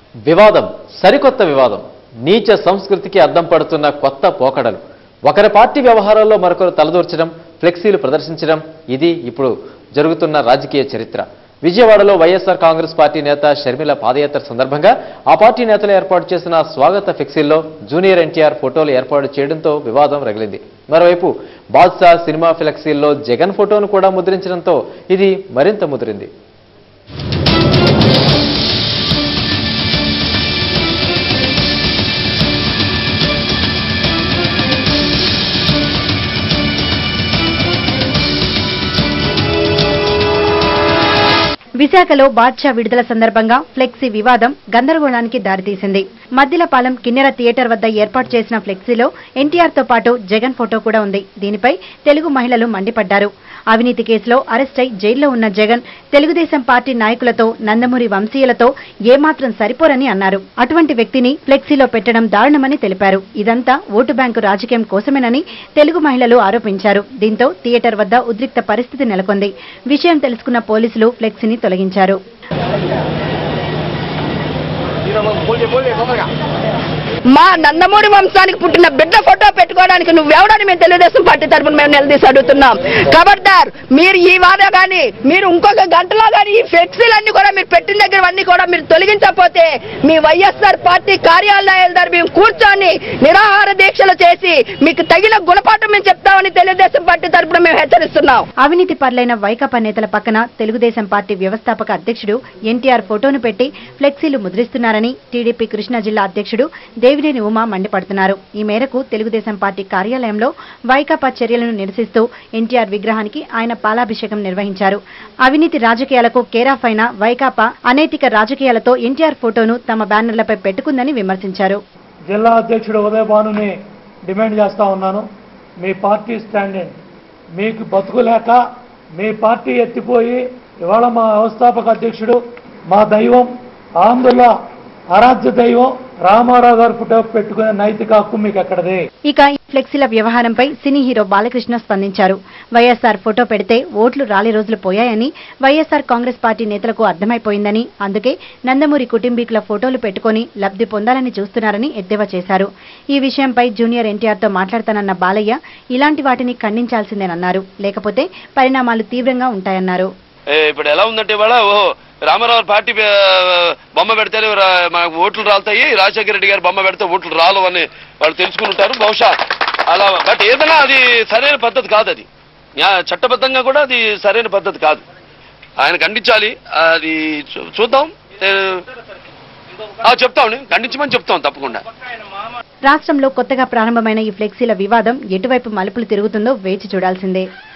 వివాదం సరికొత్త వివాదం నీచ సంస్కృతికి అద్దం పడుతున్న కొత్త పోకడలు ఒకరి పార్టీ వ్యవహారాల్లో మరొకరు తలదూర్చడం ఫ్లెక్సీలు ప్రదర్శించడం ఇది ఇప్పుడు జరుగుతున్న రాజకీయ చరిత్ర విజయవాడలో వైఎస్ఆర్ కాంగ్రెస్ పార్టీ నేత షర్మిల పాదయాత్ర సందర్భంగా ఆ పార్టీ నేతలు ఏర్పాటు చేసిన స్వాగత ఫ్లెక్సీల్లో జూనియర్ ఎన్టీఆర్ ఫోటోలు ఏర్పాటు చేయడంతో వివాదం రగిలింది మరోవైపు బాద్షా సినిమా ఫ్లెక్సీల్లో జగన్ ఫోటోను కూడా ముద్రించడంతో ఇది మరింత ముదిరింది విశాఖలో బాద్షా విడుదల సందర్భంగా ఫ్లెక్సీ వివాదం గందరగోళానికి దారితీసింది మద్దిలపాలెం కిన్నెర థియేటర్ వద్ద ఏర్పాటు చేసిన ఫ్లెక్సీలో ఎన్టీఆర్ తో పాటు జగన్ ఫోటో కూడా ఉంది దీనిపై తెలుగు మహిళలు మండిపడ్డారు అవినీతి కేసులో అరెస్ట్ అయి జైల్లో ఉన్న జగన్ తెలుగుదేశం పార్టీ నాయకులతో నందమూరి వంశీయులతో ఏమాత్రం సరిపోరని అన్నారు అటువంటి వ్యక్తిని ఫ్లెక్సీలో పెట్టడం దారుణమని తెలిపారు ఇదంతా ఓటు బ్యాంకు రాజకీయం కోసమేనని తెలుగు మహిళలు ఆరోపించారు దీంతో థియేటర్ వద్ద ఉద్రిక్త పరిస్థితి నెలకొంది విషయం తెలుసుకున్న పోలీసులు ఫ్లెక్సీని తొలగించారు మా నందమూరి వంశానికి పుట్టిన బిడ్డ ఫోటో పెట్టుకోవడానికి నువ్వెవడని మేము తెలుగుదేశం పార్టీ తరఫున మేము నిలదీసి అడుగుతున్నాం ఖబర్దార్ మీరు ఈ వాద కానీ మీరు ఇంకొక గంటలో కానీ ఈ ఫ్లెక్సీలన్నీ కూడా మీరు పెట్టిన దగ్గర అన్ని కూడా మీరు తొలగించకపోతే మీ వైఎస్ఆర్ పార్టీ కార్యాలయాల దగ్గర మేము కూర్చొని నిరాహార దీక్షలు చేసి మీకు తగిన గుణపాఠం మేము చెప్తామని తెలుగుదేశం పార్టీ తరఫున మేము హెచ్చరిస్తున్నాం అవినీతి పరులైన వైకాపా నేతల పక్కన తెలుగుదేశం పార్టీ వ్యవస్థాపక అధ్యక్షుడు ఎన్టీఆర్ ఫోటోను పెట్టి ఫ్లెక్సీలు ముద్రిస్తున్నారని టీడీపీ కృష్ణా జిల్లా అధ్యక్షుడు దేవినేని ఉమా మండిపడుతున్నారు ఈ మేరకు తెలుగుదేశం పార్టీ కార్యాలయంలో వైకాపా చర్యలను నిరసిస్తూ ఎన్టీఆర్ విగ్రహానికి ఆయన పాలాభిషేకం నిర్వహించారు అవినీతి రాజకీయాలకు కేరాఫ్ అయిన వైకాపా అనైతిక రాజకీయాలతో ఎన్టీఆర్ ఫోటోను తమ బ్యానర్లపై పెట్టుకుందని విమర్శించారు జిల్లా అధ్యక్షుడు ఉదయ భానుని డిమాండ్ చేస్తా ఉన్నాను మీ పార్టీ స్టాండ్ ఏంటి మీకు బతుకులేక మీ పార్టీ ఎత్తిపోయి ఇవాళ మా వ్యవస్థాపక అధ్యక్షుడు మా దైవం ఆంధ్రుల ఆరాధ్య దైవం రామారావు గారు ఫోటో పెట్టుకునే నైతిక హక్కు మీకు ఎక్కడది ఇక ఈ ఫ్లెక్సీల వ్యవహారంపై సినీ హీరో బాలకృష్ణ స్పందించారు వైఎస్ఆర్ ఫోటో పెడితే ఓట్లు రాలి రోజులు పోయాయని వైఎస్ఆర్ కాంగ్రెస్ పార్టీ నేతలకు అర్థమైపోయిందని అందుకే నందమూరి కుటుంబీకుల ఫోటోలు పెట్టుకొని లబ్ధి పొందాలని చూస్తున్నారని ఎద్దేవా చేశారు ఈ విషయంపై జూనియర్ ఎన్టీఆర్ తో మాట్లాడతానన్న బాలయ్య ఇలాంటి వాటిని ఖండించాల్సిందేనన్నారు లేకపోతే పరిణామాలు తీవ్రంగా ఉంటాయన్నారు ఏ, ఇప్పుడు ఎలా ఉందంటే ఇవాళ ఓహో రామారావు పార్టీ ఆ, బొమ్మ పెడితే రా- మనకు ఓట్లు రాలుతాయి రాజశేఖర రెడ్డి గారి బొమ్మ పెడితే ఓట్లు రాలు అని వాళ్ళు తెలుసుకుని ఉంటారు బహుశా అలా బట్ ఏదైనా అది సరైన పద్ధతి కాదు అది న్యా- చట్టబద్ధంగా కూడా అది సరైన పద్ధతి కాదు ఆయన ఖండించాలి అది చూ- చూద్దాం ఏ, ఆ, చెప్తాం ఖండించమని చెప్తాం తప్పకుండా రాష్ట్రంలో కొత్తగా ప్రారంభమైన ఈ ఫ్లెక్సీల వివాదం ఎటువైపు మలుపులు తిరుగుతుందో వేచి చూడాల్సిందే